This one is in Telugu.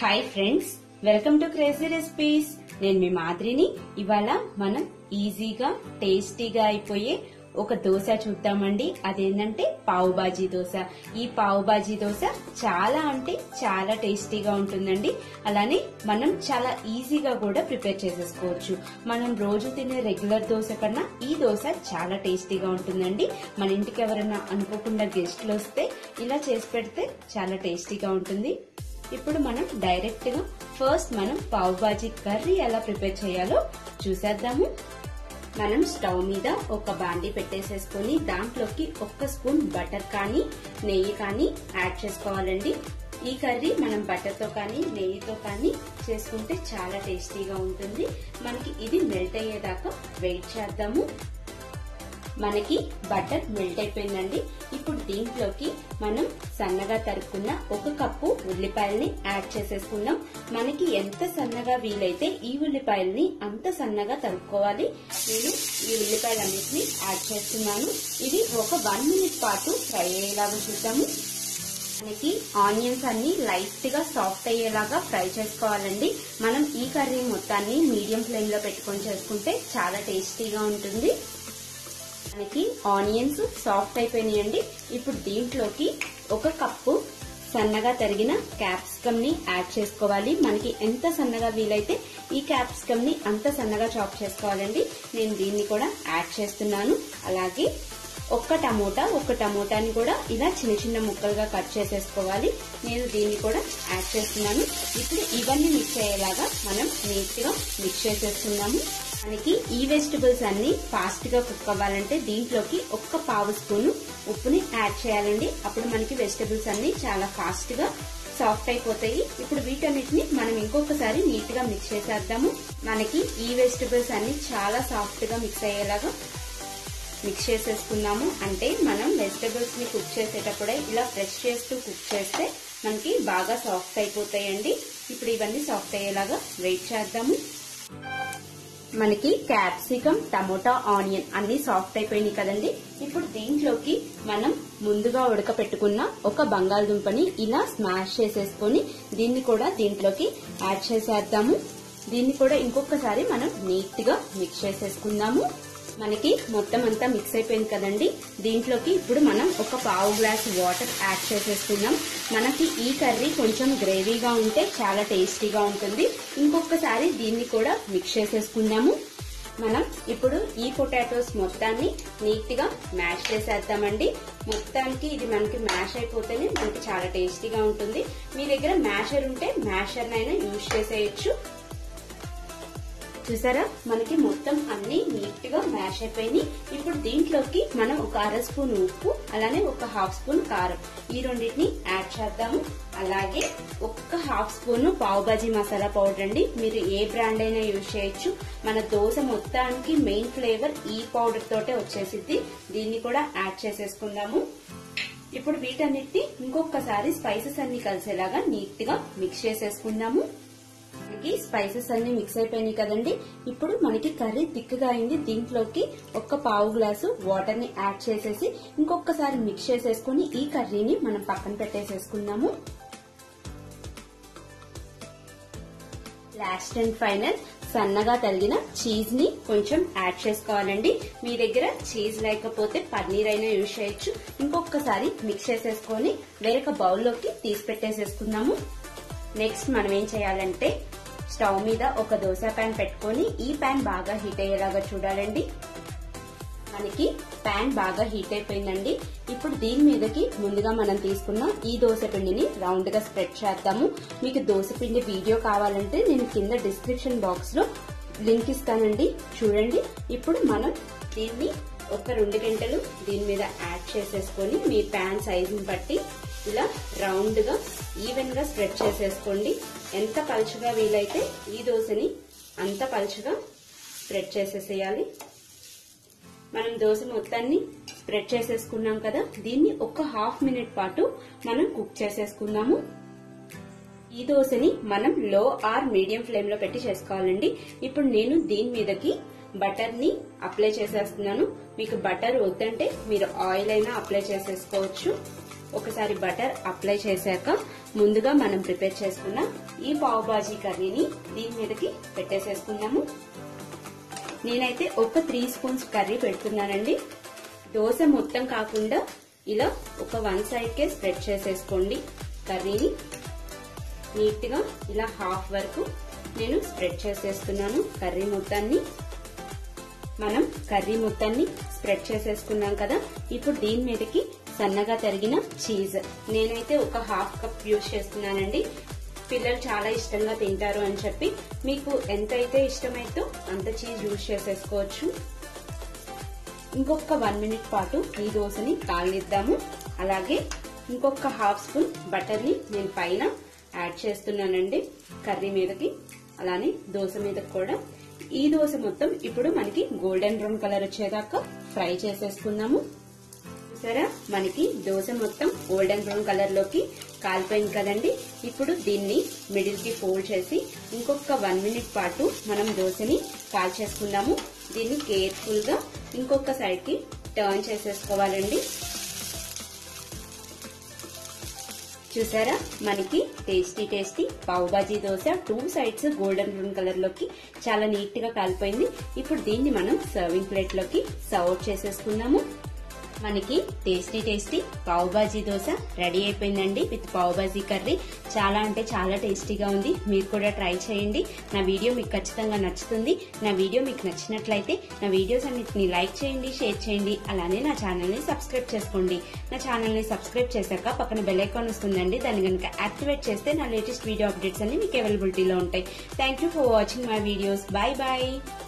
hi friends welcome to crazy recipes నేను మీ మాదిరిని ఇవాళ మనం ఈజీగా టేస్టీగా అయిపోయే ఒక దోశ చూద్దామండి అదేంటంటే పావు బాజీ దోశ ఈ పావు బాజీ దోశ చాలా అంటే చాలా టేస్టీగా ఉంటుందండి అలానే మనం చాలా ఈజీగా కూడా ప్రిపేర్ చేసేసుకోవచ్చు మనం రోజు తినే రెగ్యులర్ దోశ కన్నా ఈ దోశ చాలా టేస్టీగా ఉంటుందండి మన ఇంటికి ఎవరైనా అనుకోకుండా గెస్ట్లు వస్తే ఇలా చేసి పెడితే చాలా టేస్టీగా ఉంటుంది ఇప్పుడు మనం డైరెక్ట్ గా ఫస్ట్ మనం పావ్ బాజీ కర్రీ ఎలా ప్రిపేర్ చేయాలో చూసేద్దాము మనం స్టవ్ మీద ఒక బాండి పెట్టేసేసుకొని దాంట్లోకి ఒక్క స్పూన్ బటర్ కానీ నెయ్యి కానీ యాడ్ చేసుకోవాలండి ఈ కర్రీ మనం బటర్ తో కానీ నెయ్యితో కానీ చేసుకుంటే చాలా టేస్టీగా ఉంటుంది మనకి ఇది మెల్ట్ అయ్యేదాకా వెయిట్ చేద్దాము మనకి బటర్ మెల్ట్ అయిపోయిందండి ఇప్పుడు దీంట్లోకి మనం సన్నగా తరుక్కున్న ఒక కప్పు ఉల్లిపాయల్ని యాడ్ చేసేసుకుందాం మనకి ఎంత సన్నగా వీలైతే ఈ ఉల్లిపాయల్ని అంత సన్నగా తరుక్కోవాలి నేను ఈ ఉల్లిపాయలన్నిటిని యాడ్ చేస్తున్నాను ఇది ఒక వన్ మినిట్ పాటు ఫ్రై అయ్యేలాగా చూద్దాము మనకి ఆనియన్స్ అన్ని లైట్ గా సాఫ్ట్ అయ్యేలాగా ఫ్రై చేసుకోవాలండి మనం ఈ కర్రీ మొత్తాన్ని మీడియం ఫ్లేమ్ లో పెట్టుకొని చేసుకుంటే చాలా టేస్టీగా ఉంటుంది మనకి ఆనియన్స్ సాఫ్ట్ అయిపోయినాయండి ఇప్పుడు దీంట్లోకి ఒక కప్పు సన్నగా తరిగిన క్యాప్సికమ్ ని యాడ్ చేసుకోవాలి మనకి ఎంత సన్నగా వీలైతే ఈ క్యాప్సికమ్ ని అంత సన్నగా చాప్ చేసుకోవాలండి నేను దీన్ని కూడా యాడ్ చేస్తున్నాను అలాగే ఒక్క టమోటా ఒక టమోటాని కూడా ఇలా చిన్న చిన్న ముక్కలుగా కట్ చేసేసుకోవాలి నేను దీన్ని కూడా యాడ్ చేస్తున్నాను ఇప్పుడు ఇవన్నీ మిక్స్ అయ్యేలాగా మనం నీట్ గా మిక్స్ చేసేస్తున్నాము మనకి ఈ వెజిటబుల్స్ అన్ని ఫాస్ట్ గా కుక్ అవ్వాలంటే దీంట్లోకి ఒక్క పావు స్పూన్ ఉప్పుని యాడ్ చేయాలండి అప్పుడు మనకి వెజిటబుల్స్ అన్ని చాలా ఫాస్ట్ గా సాఫ్ట్ అయిపోతాయి ఇప్పుడు వీటన్నిటిని మనం ఇంకొకసారి నీట్ గా మిక్స్ చేసేద్దాము మనకి ఈ వెజిటబుల్స్ అన్ని చాలా సాఫ్ట్ గా మిక్స్ అయ్యేలాగా మిక్స్ చేసేసుకున్నాము అంటే మనం వెజిటబుల్స్ ని కుక్ చేసేటప్పుడే ఇలా ఫ్రెష్ చేస్తూ కుక్ చేస్తే మనకి బాగా సాఫ్ట్ అయిపోతాయండి ఇప్పుడు ఇవన్నీ సాఫ్ట్ అయ్యేలాగా వెయిట్ చేద్దాము మనకి క్యాప్సికమ్ టమోటా ఆనియన్ అన్ని సాఫ్ట్ అయిపోయినాయి కదండి ఇప్పుడు దీంట్లోకి మనం ముందుగా ఉడకపెట్టుకున్న ఒక బంగాళదుంపని ఇలా స్మాష్ చేసేసుకొని దీన్ని కూడా దీంట్లోకి యాడ్ చేసేద్దాము దీన్ని కూడా ఇంకొకసారి మనం నీట్ గా మిక్స్ చేసేసుకుందాము మనకి మొత్తం అంతా మిక్స్ అయిపోయింది కదండి దీంట్లోకి ఇప్పుడు మనం ఒక పావు గ్లాస్ వాటర్ యాడ్ చేసేసుకుందాం మనకి ఈ కర్రీ కొంచెం గ్రేవీగా ఉంటే చాలా టేస్టీగా ఉంటుంది ఇంకొకసారి దీన్ని కూడా మిక్స్ చేసేసుకుందాము మనం ఇప్పుడు ఈ పొటాటోస్ మొత్తాన్ని నీట్ గా మ్యాష్ చేసేద్దామండి మొత్తానికి ఇది మనకి మ్యాష్ అయిపోతేనే మనకి చాలా టేస్టీగా ఉంటుంది మీ దగ్గర మ్యాషర్ ఉంటే మ్యాషర్ నైనా యూజ్ చేసేయచ్చు చూసారా మనకి మొత్తం అన్ని నీట్ గా మ్యాష్ అయిపోయినాయి ఇప్పుడు దీంట్లోకి మనం ఒక అర స్పూన్ ఉప్పు అలానే ఒక హాఫ్ స్పూన్ కారం ఈ రెండింటిని యాడ్ చేద్దాము అలాగే ఒక్క హాఫ్ స్పూన్ పావు బాజీ మసాలా పౌడర్ అండి మీరు ఏ బ్రాండ్ అయినా యూజ్ చేయొచ్చు మన దోశ మొత్తానికి మెయిన్ ఫ్లేవర్ ఈ పౌడర్ తోటే వచ్చేసిద్ది దీన్ని కూడా యాడ్ చేసేసుకుందాము ఇప్పుడు వీటన్నిటిని ఇంకొకసారి స్పైసెస్ అన్ని కలిసేలాగా నీట్ గా మిక్స్ చేసేసుకుందాము మనకి స్పైసెస్ అన్ని మిక్స్ అయిపోయినాయి కదండి ఇప్పుడు మనకి కర్రీ థిక్గా అయింది దీంట్లోకి ఒక్క పావు గ్లాసు వాటర్ ని యాడ్ చేసేసి ఇంకొకసారి మిక్స్ చేసేసుకుని ఈ కర్రీని మనం పక్కన పెట్టేసేసుకుందాము లాస్ట్ అండ్ ఫైనల్ సన్నగా తరిగిన చీజ్ ని కొంచెం యాడ్ చేసుకోవాలండి మీ దగ్గర చీజ్ లేకపోతే పన్నీర్ అయినా యూజ్ చేయొచ్చు ఇంకొకసారి మిక్స్ చేసేసుకొని వేరొక బౌల్లోకి తీసి పెట్టేసేసుకుందాము నెక్స్ట్ మనం ఏం చేయాలంటే స్టవ్ మీద ఒక దోశ ప్యాన్ పెట్టుకొని ఈ ప్యాన్ బాగా హీట్ అయ్యేలాగా చూడాలండి మనకి ప్యాన్ బాగా హీట్ అయిపోయిందండి ఇప్పుడు దీని మీదకి ముందుగా మనం తీసుకున్న ఈ దోశ పిండిని రౌండ్ గా స్ప్రెడ్ చేద్దాము మీకు దోశ పిండి వీడియో కావాలంటే నేను కింద డిస్క్రిప్షన్ బాక్స్ లో లింక్ ఇస్తానండి చూడండి ఇప్పుడు మనం దీన్ని ఒక రెండు గంటలు దీని మీద యాడ్ చేసేసుకొని మీ ప్యాన్ సైజుని బట్టి ఇలా రౌండ్ గా ఈవెన్ గా స్ప్రెడ్ చేసేసుకోండి ఎంత పలుచగా వీలైతే ఈ దోశని అంత పలుచగా స్ప్రెడ్ చేసేసేయాలి మనం దోశ మొత్తాన్ని స్ప్రెడ్ చేసేసుకున్నాం కదా దీన్ని ఒక హాఫ్ మినిట్ పాటు మనం కుక్ చేసేసుకుందాము ఈ దోశని మనం లో ఆర్ మీడియం ఫ్లేమ్ లో పెట్టి చేసుకోవాలండి ఇప్పుడు నేను దీని మీదకి బటర్ ని అప్లై చేసేస్తున్నాను మీకు బటర్ వద్దంటే మీరు ఆయిల్ అయినా అప్లై చేసేసుకోవచ్చు ఒకసారి బటర్ అప్లై చేశాక ముందుగా మనం ప్రిపేర్ చేసుకున్న ఈ పావు బాజీ కర్రీని దీని మీదకి పెట్టేసేసుకుందాము నేనైతే ఒక త్రీ స్పూన్స్ కర్రీ పెడుతున్నానండి దోశ మొత్తం కాకుండా ఇలా ఒక వన్ సైడ్ కే స్ప్రెడ్ చేసేసుకోండి కర్రీని నీట్ గా ఇలా హాఫ్ వరకు నేను స్ప్రెడ్ చేసేస్తున్నాను కర్రీ మొత్తాన్ని మనం కర్రీ మొత్తాన్ని స్ప్రెడ్ చేసేసుకున్నాం కదా ఇప్పుడు దీని మీదకి సన్నగా తరిగిన చీజ్ నేనైతే ఒక హాఫ్ కప్ యూజ్ చేస్తున్నానండి పిల్లలు చాలా ఇష్టంగా తింటారు అని చెప్పి మీకు ఎంతైతే ఇష్టమైతే అంత చీజ్ యూజ్ చేసేసుకోవచ్చు ఇంకొక వన్ మినిట్ పాటు ఈ దోశని కాలనిద్దాము అలాగే ఇంకొక హాఫ్ స్పూన్ బటర్ ని నేను పైన యాడ్ చేస్తున్నానండి కర్రీ మీదకి అలానే దోశ మీదకి కూడా ఈ దోశ మొత్తం ఇప్పుడు మనకి గోల్డెన్ బ్రౌన్ కలర్ వచ్చేదాకా ఫ్రై చేసేసుకుందాము చూసారా మనకి దోశ మొత్తం గోల్డెన్ బ్రౌన్ కలర్ లోకి కాలిపోయింది కదండి ఇప్పుడు దీన్ని మిడిల్ కి ఫోల్డ్ చేసి ఇంకొక వన్ మినిట్ పాటు మనం దోశని కాల్చేసుకుందాము దీన్ని కేర్ఫుల్ గా ఇంకొక సైడ్ కి టర్న్ చేసేసుకోవాలండి చూసారా మనకి tasty tasty pav bhaji dosa two sides golden brown colour లోకి చాలా నీట్ గా కాలిపోయింది ఇప్పుడు దీన్ని మనం సర్వింగ్ ప్లేట్ లోకి సర్వ్ చేసేసుకుందాము మనకి tasty tasty pav bhaji dosa ready అయిపోయిందండి విత్ పావు బాజీ కర్రీ చాలా అంటే చాలా టేస్టీగా ఉంది మీరు కూడా ట్రై చేయండి నా వీడియో మీకు ఖచ్చితంగా నచ్చుతుంది నా వీడియో మీకు నచ్చినట్లయితే నా వీడియోస్ అన్నిటిని లైక్ చేయండి షేర్ చేయండి అలానే నా ఛానల్ ని సబ్స్క్రైబ్ చేసుకోండి నా ఛానల్ ని సబ్స్క్రైబ్ చేశాక పక్కన బెల్ ఐకాన్ వస్తుందండి దాన్ని కనుక యాక్టివేట్ చేస్తే నా లేటెస్ట్ వీడియో అప్డేట్స్ అన్ని మీకు అవైలబిలిటీలో ఉంటాయి thank you for watching my videos bye bye